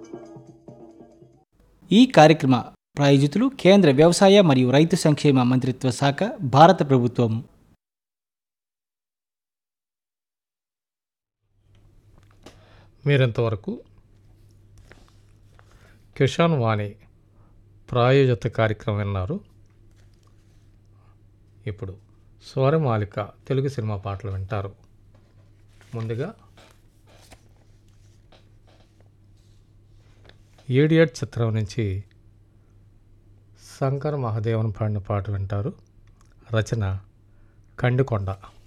ఈ కార్యక్రమ ప్రాయోజితులు కేంద్ర వ్యవసాయ మరియు రైతు సంక్షేమ మంత్రిత్వ శాఖ భారత ప్రభుత్వం మీరింతవరకు కిషాన్ వాణి ప్రాయోజిత కార్యక్రమం విన్నారు ఇప్పుడు స్వరమాలిక తెలుగు సినిమా పాటలు వింటారు ముందుగా ఈడియట్ చిత్రం నుంచి శంకర్ మహాదేవన్ పాడిన పాట వింటారు రచన కండికొండ